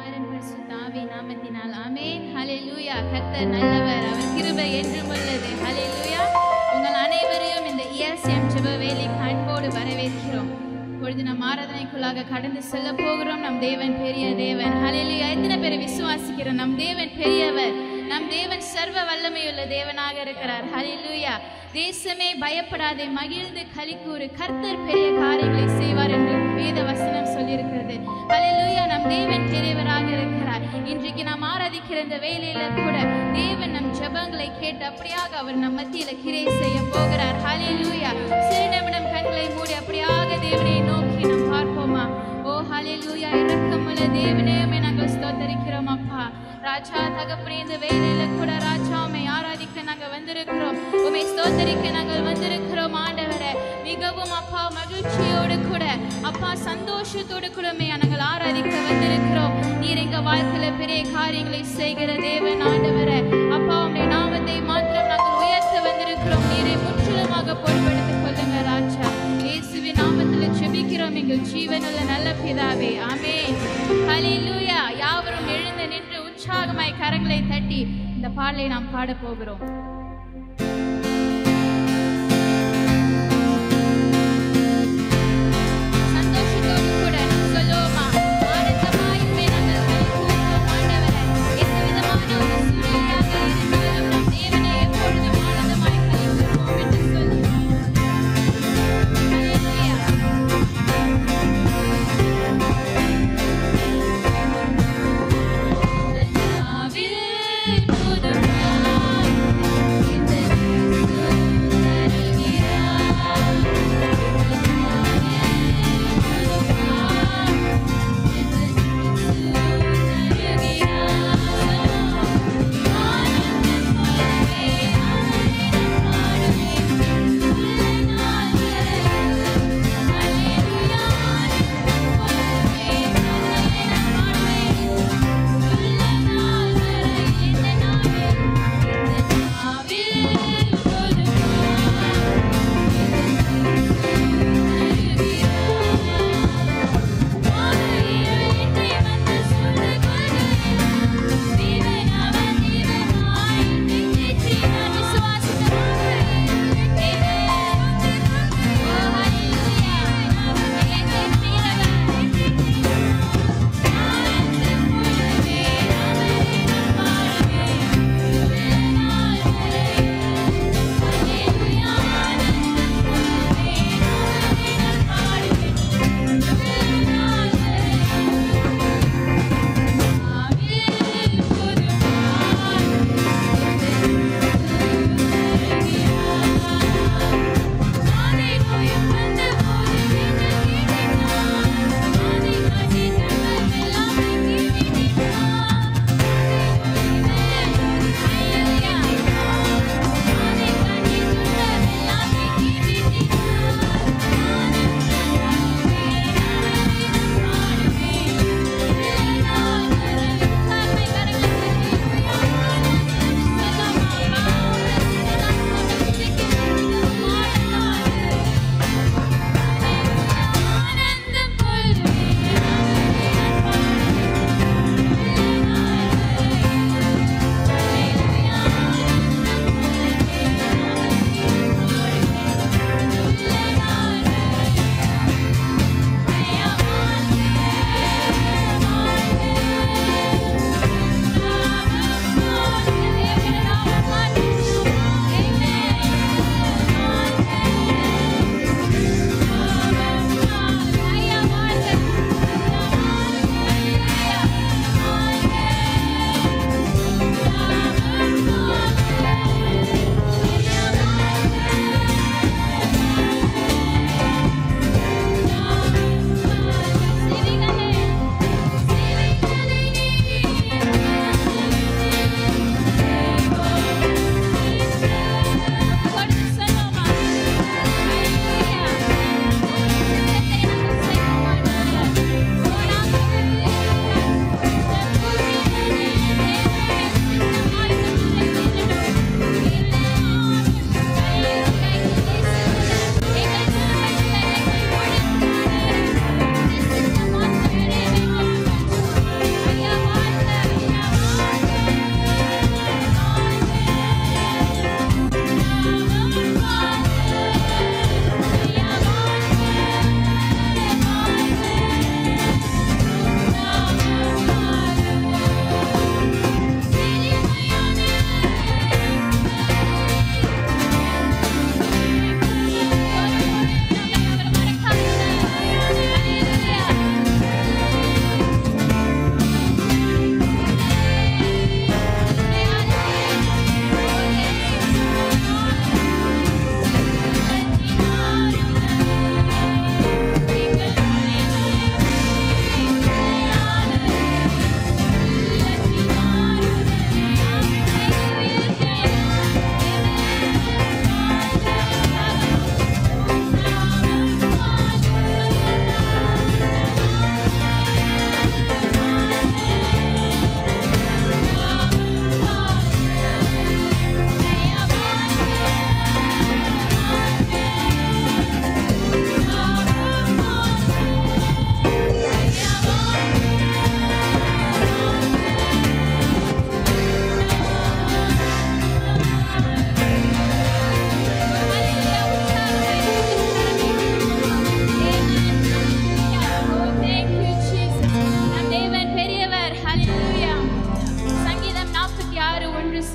குமாரன் பரிசுத்த ஆவி நாமத்தினால் ஆமென் ஹalleluya கர்த்தர் நல்லவர் அவர் கிருபை என்றும் உள்ளது ஹalleluya உங்கள் அனைவரையும் இந்த இஎஸ்எம் ஜெப வேலைக்கு அன்போடு வரவேற்கிறோம் இப்பொழுது நம் ஆராதனைக்குள்ளாக கடந்து செல்ல போகிறோம் நம் தேவன் பெரிய தேவன் ஹalleluya எத்தனை பேர் விசுவாசிக்கிறோம் நம் தேவன் பெரியவர் நம் தேவன் சர்வ வல்லமையுள்ள தேவனாக இருக்கிறார் ஹalleluya தேசமே பயப்படாதே மகிழ்ந்து களிக்கூறு கர்த்தர் பெரிய காரியங்களை செய்வார் என்று வேத வசனம் சொல்லியிருக்கிறது ஹalleluya நம் தேவன் பெரியவராக இருக்கிறார் இன்றைக்கு நாம் ஆராதிக்கிற இந்த வேலையில கூட தேவன் நம் ஜெபங்களை கேட்டு அப்படியாக அவர் நம் மத்தியில கிரை செய்ய போகிறார் ஹalleluya சிறு நிமிடம் கண்களை மூடி அப்படியாக தேவனை நோக்கி நாம் பார்ப்போமா ஓ ஹalleluya இரக்கமுள்ள தேவனே உம்மை நாங்கள் ஸ்தோத்தரிக்கிறோம் அப்பா ராஜா தகப்பனே இந்த வேலையில கூட ராஜா உம்மை ஆராதிக்க நாங்கள் வந்திருக்கிறோம் உம்மை ஸ்தோத்தரிக்க நாங்கள் வந்திருக்கிறோம் ஆண்டவரே மிகவும் அப்பா மகிழ்ச்சியோடு கூட அப்பா சந்தோஷத்தோடு கூட உம்மை நாங்கள் ஆராதிக்க வந்திருக்கிறோம் நீர் எங்க வாழ்க்கையில பெரிய காரியங்களை செய்கிற தேவன் ஆண்டவரே அப்பா உம்முடைய நாமத்தை மாத்திரம் நாங்கள் உயர்த்த வந்திருக்கிறோம் நீரை முற்றிலுமாக பொறுப்படுத்திக் கொள்ளுங்க ராஜா இயேசுவின் நாமத்தில் ஜெபிக்கிறோம் எங்கள் ஜீவனுள்ள நல்ல பிதாவே ஆமென் ஹalleluya யாவரும் எழுந்து நின்று உற்சாகமாய் கரங்களை தட்டி இந்த பாடலை நாம் பாடப் போகிறோம் சந்தோஷத்தோடு கூட நாம் சொல்லுவோமா ஆனந்தமாய் உம்மை நாங்கள் களிகூர்வோம் ஆண்டவரே எந்த விதமான ஒரு சூழ்நிலையாக இருந்தாலும் நம் தேவனை எப்பொழுதும் ஆனந்தமாய் களிகூர்வோம் என்று சொல்லுவோம் ஹalleluya நாவில் புதுமாய்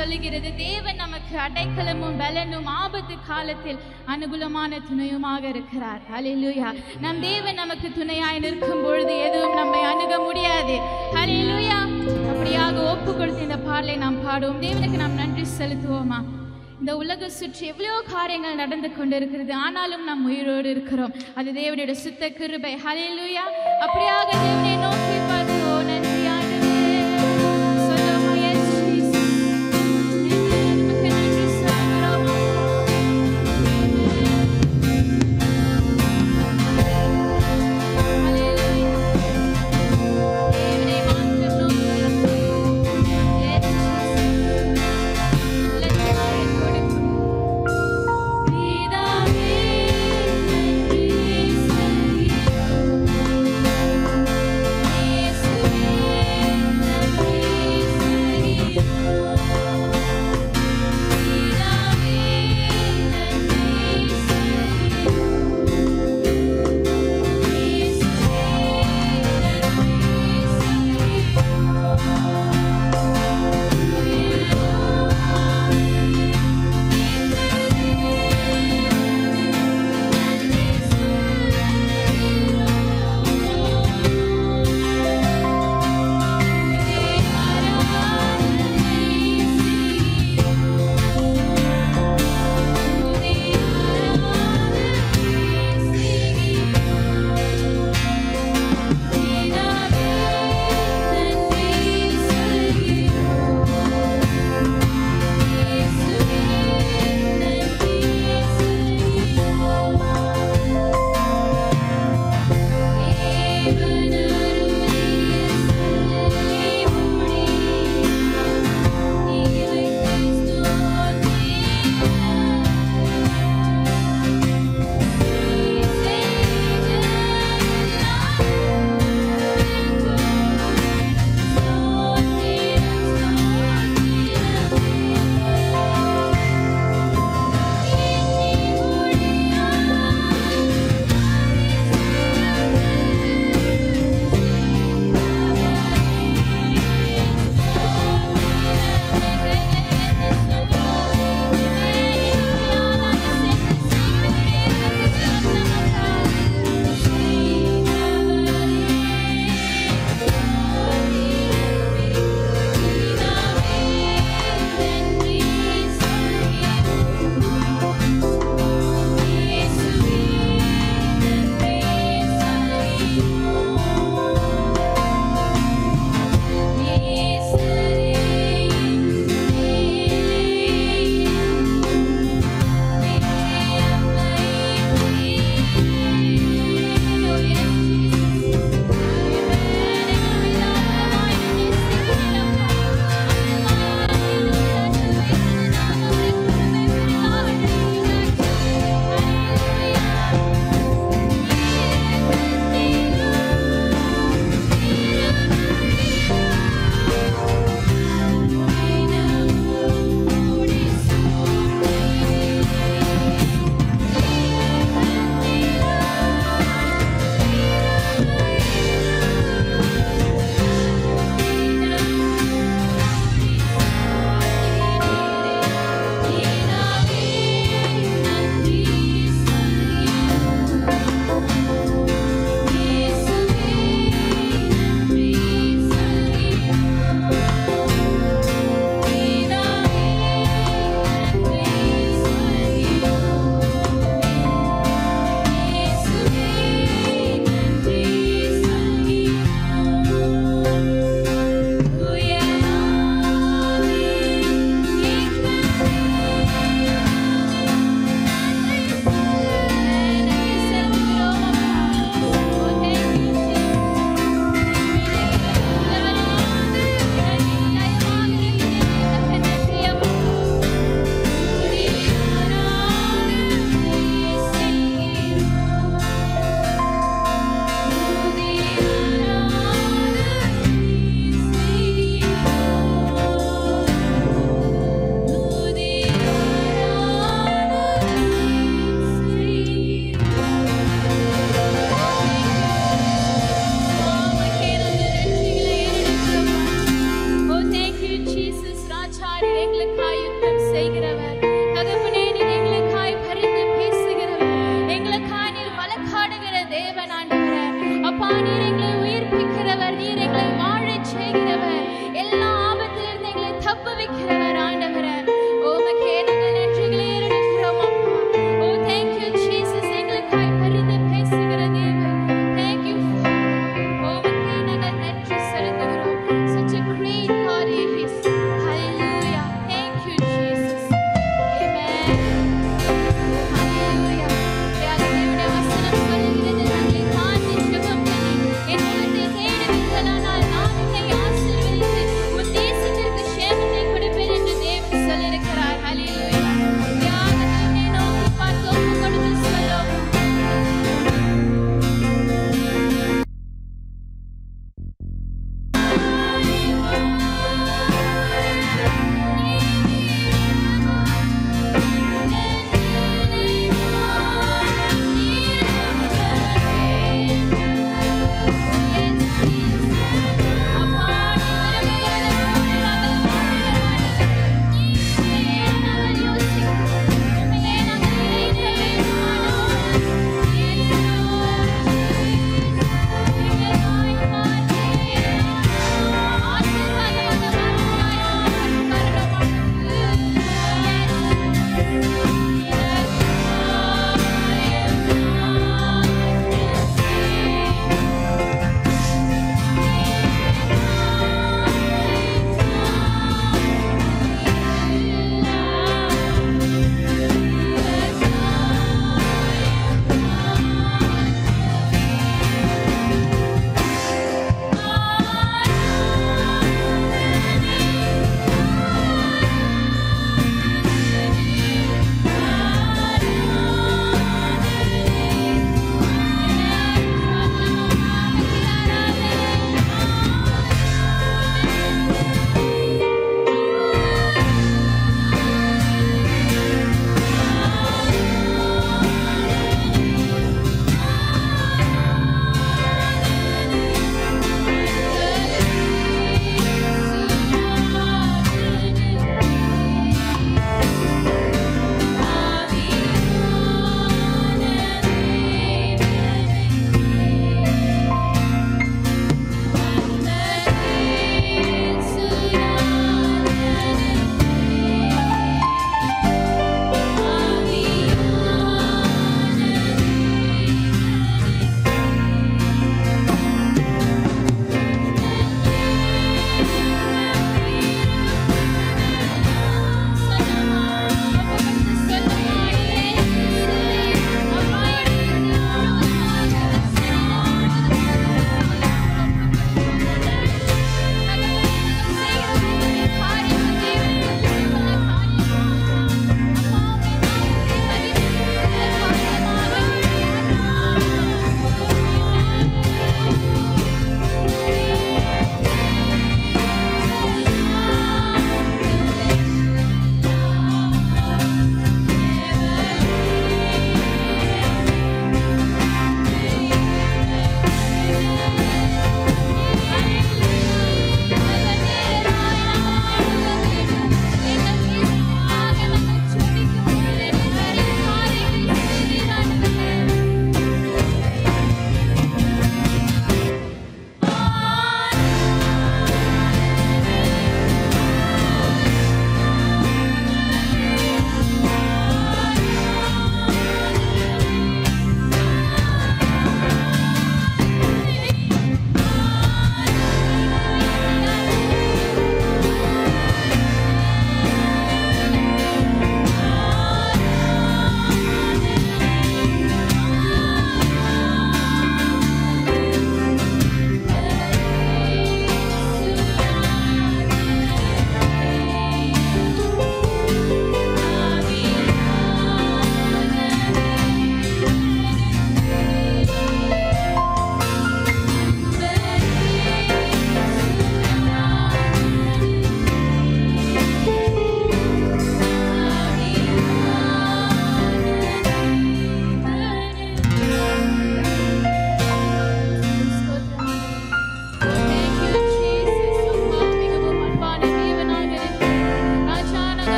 சொல்லுகிறது தேவன் நமக்கு அடைக்கலமும் பலனும் ஆபத்து காலத்தில் அனுகூலமான துணையுமாக இருக்கிறார் ஹalleluya நம் தேவன் நமக்கு துணையாய் நிற்கும் பொழுது எதுவும் நம்மை அணுக முடியாது ஹalleluya அப்படியாக ஒப்பு கொடுத்து இந்த பாடலை நாம் பாடுவோம் தேவனுக்கு நாம் நன்றி செலுத்துவோமா இந்த உலக சுற்றி எவ்வளோ காரியங்கள் நடந்து கொண்டிருக்கிறது ஆனாலும் நாம் உயிரோடு இருக்கிறோம் அது தேவனுடைய சுத்த கிருபை ஹalleluya அப்படியாக தேவனை நோக்கி பார்த்து ஓ நன்றி ஆண்டவரே சொல்லுவோமா yes Jesus நமக்கு நன்றி சொல்கிறோம் ஹalleluya தேவனை மாத்திரம் நோக்கி yes Jesus லட்சமாய் கொடுக்கும் நீதானே நன்றி சொல்கிறோம்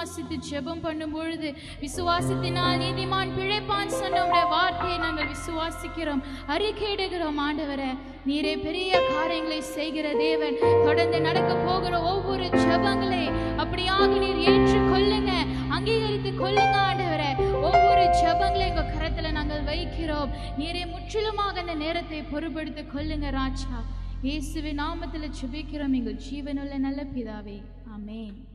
விசுவாசித்து ஜெபம் பண்ணும் பொழுது விசுவாசத்தினால் நீதிமான் பிழைப்பான் சொன்ன உடைய வார்த்தையை நாங்கள் விசுவாசிக்கிறோம் அறிக்கையிடுகிறோம் ஆண்டவரே நீரே பெரிய காரியங்களை செய்கிற தேவன் தொடர்ந்து நடக்க போகிற ஒவ்வொரு ஜெபங்களை அப்படியாக நீர் ஏற்றுக் கொள்ளுங்க அங்கீகரித்து கொள்ளுங்க ஆண்டவரே ஒவ்வொரு ஜெபங்களை எங்க கரத்துல நாங்கள் வைக்கிறோம் நீரே முற்றிலுமாக அந்த நேரத்தை பொறுப்படுத்திக் கொள்ளுங்க ராஜா இயேசுவின் நாமத்தில் ஜெபிக்கிறோம் எங்கள் ஜீவனுள்ள நல்ல பிதாவே ஆமென்